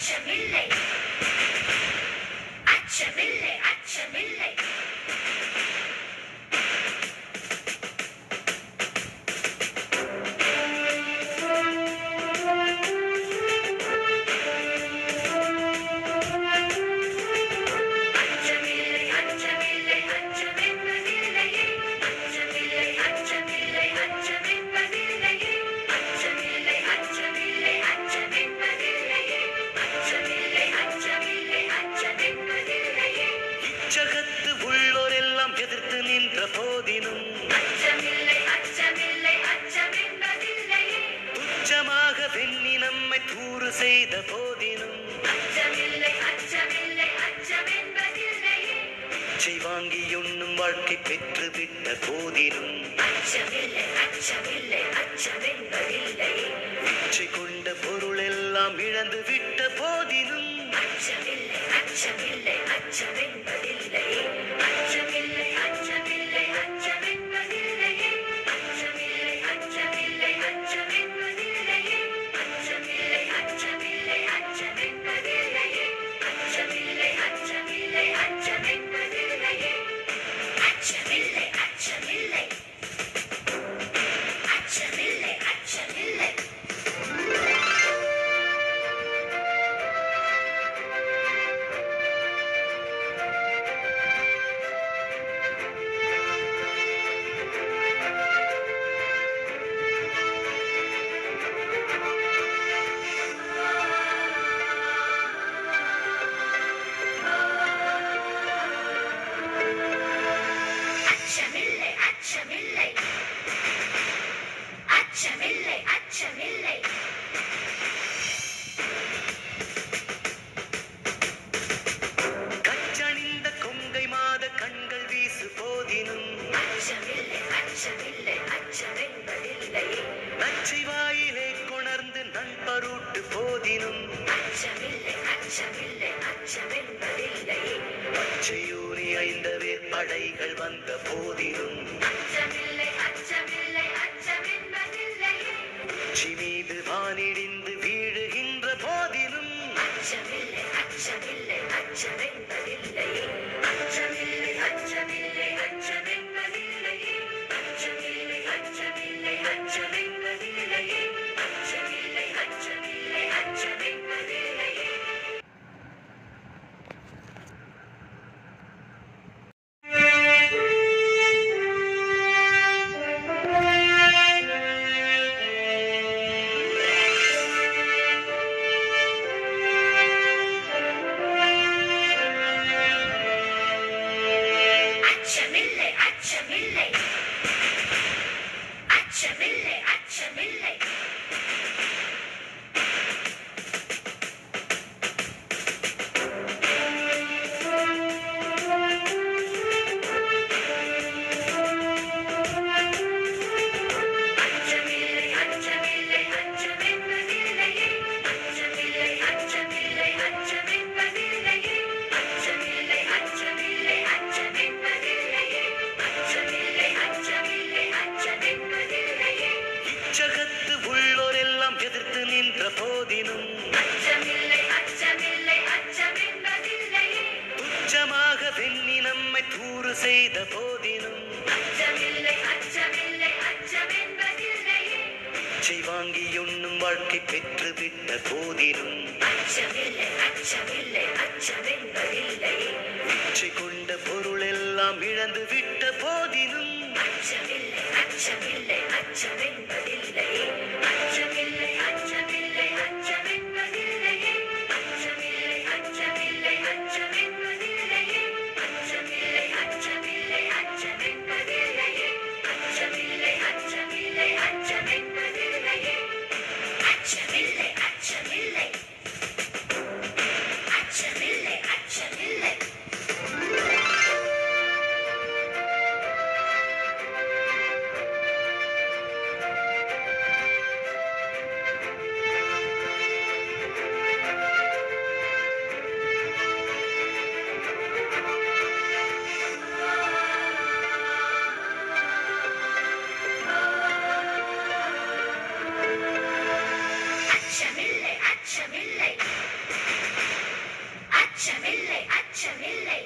அச்சமில்லை அச்சமில்லை அச்சமில்லை அச்சமில்லை அச்சமில்லை அச்சமென்பதில்லையே அச்சமில்லை அச்சமில்லை அச்சமென்பதில்லையே அச்சமில்லை அச்சமில்லை அச்சமென்பதில்லையே அச்சமில்லை அச்சமில்லை அச்சமென்பதில்லையே இச்சகத்து உள்ளோரெல்லாம் எதிர்த்து நின்ற போதினும் அச்சமில்லை அச்சமில்லை அச்சமென்பதில்லையே துச்சமாக வெண்ணி நம்மை தூறு செய்த போதினும் அச்சமில்லை அச்சமில்லை அச்சமென்பதில்லையே இச்சை வாங்கி உண்ணும் வாழ்க்கை பெற்று விட்ட போதினும் அச்சமில்லை அச்சமில்லை அச்சமென்பதில்லையே இச்சை கொண்ட பொருள் எல்லாம் இழந்து விட்ட போதினும் அச்சமில்லை அச்சமில்லை அச்சமென்பதில்லையே அச்சமில்லை அச்சமில்லை அச்சமென்பதில்லையே அச்சமில்லை அச்சமில்லை அச்சமென்பதில்லையே அச்சமில்லை அச்சமில்லை அச்சமென்பதில்லையே அச்சமில்லை அச்சமில்லை அச்சமென்பதில்லையே அச்சமில்லை அச்சமில்லை அச்சமில்லை அச்சமில்லை அச்சமில்லை அச்சமில்லை அச்சமில்லை அச்சமில்லை கச்சணிந்த கொங்கை மாத கண்கள் வீசு போதினும் அச்சமில்லை அச்சமில்லை அச்சமென்பதில்லையே நச்சை வாயிலே கொணர்ந்து நண்பருட்டு போதினும் அச்சமில்லை அச்சமில்லை அச்சமென்பதில்லையே பச்சையூனி ஐந்தவே படைகள் வந்த போதினும் அச்சமில்லை அச்சமில்லை அச்சமென்பதில்லையே உச்சி மீது வானிடிந்து வீழுகின்ற போதிலும் அச்சமில்லை அச்சமில்லை அச்சமென்பதில்லையே அச்சமில்லை அச்சமில்லை அச்சமென்பதில்லையே அச்சமில்லை அச்சமில்லை அச்சமென்பதில்லையே அச்சமில்லை அச்சமில்லை அச்சமென்பதில்லையே அச்சமில்லை அச்சமில்லை அச்சமில்லை அச்சமில்லை அச்சமில்லை அச்சமில்லை அச்சமென்பதில்லையே அச்சமில்லை அச்சமில்லை அச்சமென்பதில்லையே அச்சமில்லை அச்சமில்லை அச்சமென்பதில்லையே அச்சமில்லை அச்சமில்லை அச்சமென்பதில்லையே இச்சகத்து உள்ளோரெல்லாம் எதிர்த்து நின்ற போதினும் அச்சமில்லை அச்சமில்லை அச்சமென்பதில்லையே துச்சமாக வெண்ணி நம்மை தூறு செய்த போதினும் அச்சமில்லை அச்சமில்லை அச்சமென்பதில்லையே இச்சை வாங்கி உண்ணும் வாழ்க்கை பெற்று விட்ட போதிலும் அச்சமில்லை அச்சமில்லை அச்சமென்பதில்லையே இச்சை கொண்ட பொருள் எல்லாம் இழந்து விட்ட போதிலும் அச்சமில்லை அச்சமில்லை அச்சமென்பதில்லையே அச்சமில்லை அச்சமில்லை அச்சமென்பதில்லையே அச்சமில்லை அச்சமில்லை அச்சமென்பதில்லையே அச்சமில்லை அச்சமில்லை அச்சமென்பதில்லையே அச்சமில்லை அச்சமில்லை அச்சமென்பதில்லையே அச்சமில்லை அச்சமில்லை அச்சமில்லை அச்சமில்லை அச்சமில்லை அச்சமில்லை அச்சமில்லை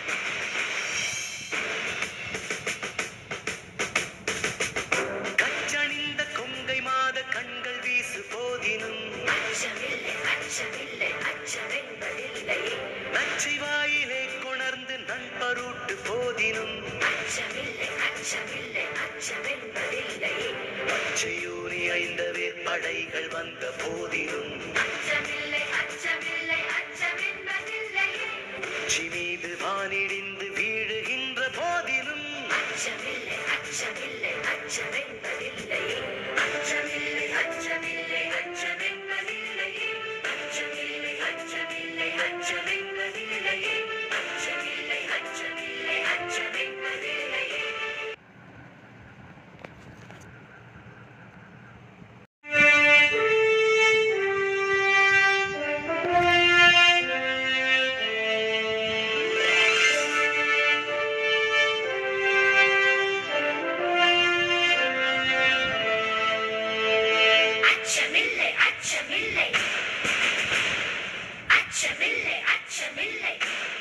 கச்சணிந்த கொங்கை மாத கண்கள் வீசு போதினும் அச்சமில்லை அச்சமில்லை அச்சமென்பதில்லையே நச்சை வாயிலே கொணர்ந்து நண்பரூட்டு போதினும் அச்சமில்லை அச்சமில்லை அச்சமென்பதில்லையே பச்சையூனி ஐந்தவே படைகள் வந்த போதினும் அச்சமில்லை அச்சமில்லை அச்சமென்பதில்லையே உச்சி மீது வானிடிந்து வீழுகின்ற போதிலும் அச்சமில்லை அச்சமில்லை அச்சமென்பதில்லையே அச்சமில்லை அச்சமில்லை அச்சமென்பதில்லையே அச்சமில்லை அச்சமில்லை அச்சமென்பதில்லையே அச்சமில்லை அச்சமில்லை அச்சமென்பதில்லையே அச்சமில்லை அச்சமில்லை அச்சமில்லை அச்சமில்லை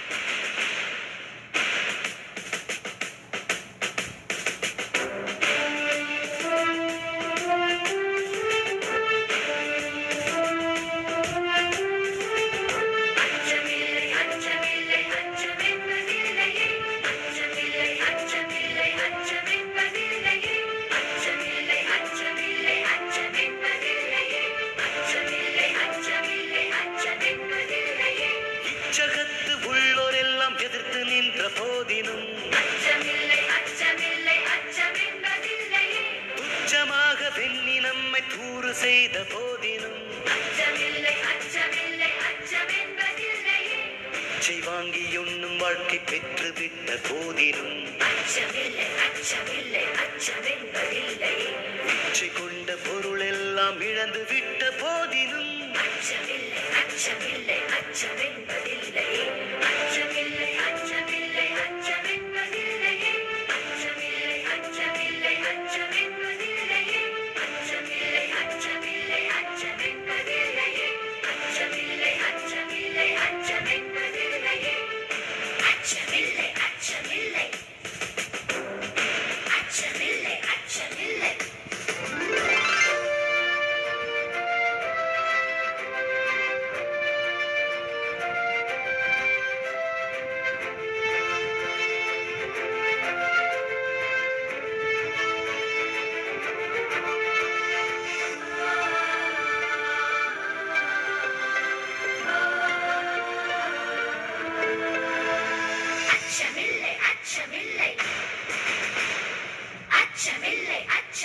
அச்சமில்லை அச்சமில்லை அச்சமென்பதில்லையே அச்சமில்லை அச்சமில்லை அச்சமென்பதில்லையே அச்சமில்லை அச்சமில்லை அச்சமென்பதில்லையே அச்சமில்லை அச்சமில்லை அச்சமென்பதில்லையே இச்சகத்து உள்ளோரெல்லாம் எதிர்த்து நின்ற போதினும் அச்சமில்லை அச்சமில்லை அச்சமென்பதில்லையே துச்சமாக வெண்ணி நம்மை தூறு செய்த போதினும் அச்சமில்லை அச்சமில்லை அச்சமென்பதில்லையே இச்சை வாங்கி உண்ணும் வாழ்க்கை பெற்று விட்ட போதிலும் அச்சமில்லை அச்சமில்லை அச்சமென்பதில்லையே இச்சை கொண்ட பொருள் எல்லாம் இழந்து விட்ட போதிலும் அச்சமில்லை அச்சமில்லை அச்சமென்பதில்லையே அச்சமில்லை அச்சமில்லை அச்சமென்பதில்லையே அச்சமில்லை அச்சமில்லை அச்சமென்பதில்லையே அச்சமில்லை அச்சமில்லை அச்சமென்பதில்லையே அச்சமில்லை அச்சமில்லை அச்சமென்பதில்லையே அச்சமில்லை அச்சமில்லை அச்சமில்லை அச்சமில்லை அச்சமில்லை அச்சமில்லை